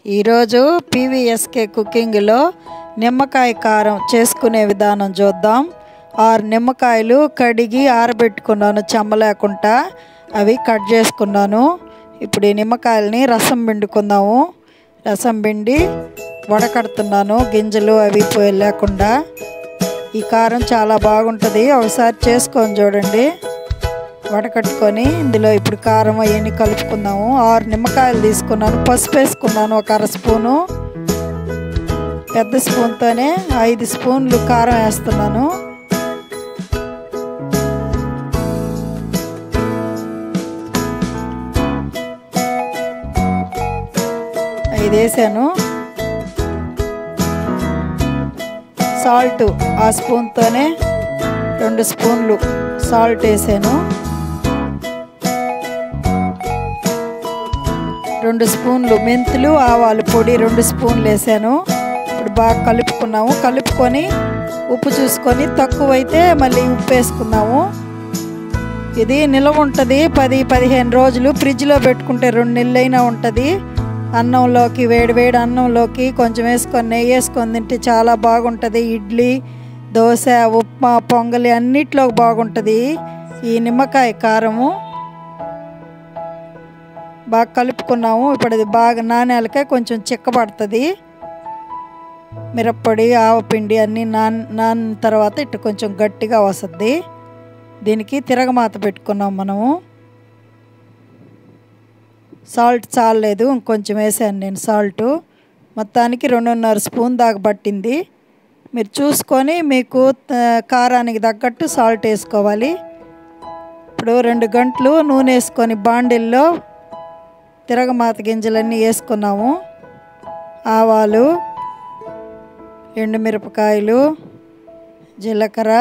ఈరోజు పీవీఎస్కే కుకింగ్లో నిమ్మకాయ కారం చేసుకునే విధానం చూద్దాం ఆరు నిమ్మకాయలు కడిగి ఆరబెట్టుకున్నాను చెమ్మ లేకుండా అవి కట్ చేసుకున్నాను ఇప్పుడు ఈ నిమ్మకాయలని రసం పిండుకుందాము రసం పిండి వడకడుతున్నాను గింజలు అవి పోయి లేకుండా ఈ కారం చాలా బాగుంటుంది ఒకసారి చేసుకొని చూడండి వడకట్టుకొని ఇందులో ఇప్పుడు కారం అవన్నీ కలుపుకుందాము ఆరు నిమ్మకాయలు తీసుకున్నాను పసుపు వేసుకున్నాను ఒక అర స్పూను పెద్ద స్పూన్తోనే ఐదు స్పూన్లు కారం వేస్తున్నాను ఐదు వేసాను సాల్ట్ ఆ స్పూన్తోనే రెండు స్పూన్లు సాల్ట్ వేసాను రెండు స్పూన్లు మెంతులు ఆవాలు పొడి రెండు స్పూన్లు వేసాను ఇప్పుడు బాగా కలుపుకున్నాము కలుపుకొని ఉప్పు చూసుకొని తక్కువైతే మళ్ళీ ఉప్పు వేసుకున్నాము ఇది నిల్వ ఉంటుంది పది పదిహేను రోజులు ఫ్రిడ్జ్లో పెట్టుకుంటే రెండు నెలలైనా ఉంటుంది అన్నంలోకి వేడి వేడి అన్నంలోకి కొంచెం వేసుకొని నెయ్యి వేసుకొని తింటే చాలా బాగుంటుంది ఇడ్లీ దోశ ఉప్మా పొంగలి అన్నిట్లో బాగుంటుంది ఈ నిమ్మకాయ కారము బాగా కలుపుకున్నాము ఇప్పుడు అది బాగా నాణ్యాలకే కొంచెం చిక్కబడుతుంది మిరప్పొడి ఆవపిండి అన్నీ నాన్ నాన్ తర్వాత ఇట్లా కొంచెం గట్టిగా వస్తుంది దీనికి తిరగమాత పెట్టుకున్నాం మనము సాల్ట్ చాలలేదు ఇంకొంచెం వేసాను నేను సాల్ట్ మొత్తానికి రెండున్నర స్పూన్ దాకా పట్టింది మీరు చూసుకొని మీకు కారానికి తగ్గట్టు సాల్ట్ వేసుకోవాలి ఇప్పుడు రెండు గంటలు నూనె వేసుకొని బాండిల్లో తిరగమాత గింజలన్నీ వేసుకున్నాము ఆవాలు ఎండుమిరపకాయలు జీలకర్ర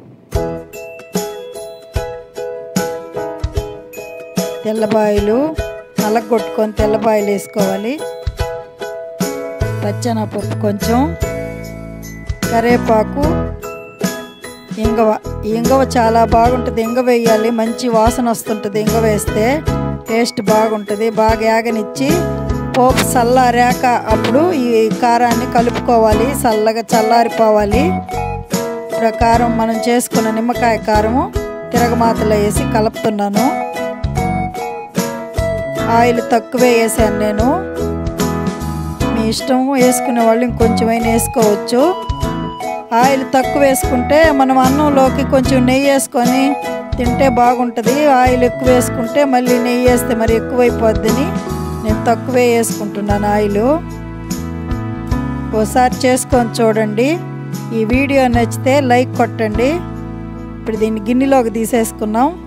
తెల్లబాయలు నలగొట్టుకొని తెల్లబాయలు వేసుకోవాలి పచ్చెనపప్పు కొంచెం కరివేపాకు ఇంగవ ఇంగవ చాలా బాగుంటుంది ఇంగ వేయాలి మంచి వాసన వస్తుంటుంది ఇంగ వేస్తే టేస్ట్ బాగుంటుంది బాగా యాగనిచ్చి పోపు చల్లారాక అప్పుడు ఈ కారాన్ని కలుపుకోవాలి చల్లగా చల్లారిపోవాలి ఇప్పుడు కారం మనం చేసుకున్న నిమ్మకాయ కారము తిరగమాతలో వేసి కలుపుతున్నాను ఆయిల్ తక్కువే వేసాను నేను మీ ఇష్టం వేసుకునే వాళ్ళు ఇంకొంచెమైనా వేసుకోవచ్చు ఆయిల్ తక్కువ వేసుకుంటే మనం అన్నంలోకి కొంచెం నెయ్యి వేసుకొని తింటే బాగుంటుంది ఆయిల్ ఎక్కువ వేసుకుంటే మళ్ళీ నెయ్యి వేస్తే మరి ఎక్కువైపోద్దని నేను తక్కువే వేసుకుంటున్నాను ఆయిల్ ఓసారి చేసుకొని చూడండి ఈ వీడియో నచ్చితే లైక్ కొట్టండి ఇప్పుడు దీన్ని గిన్నెలోకి తీసేసుకున్నాం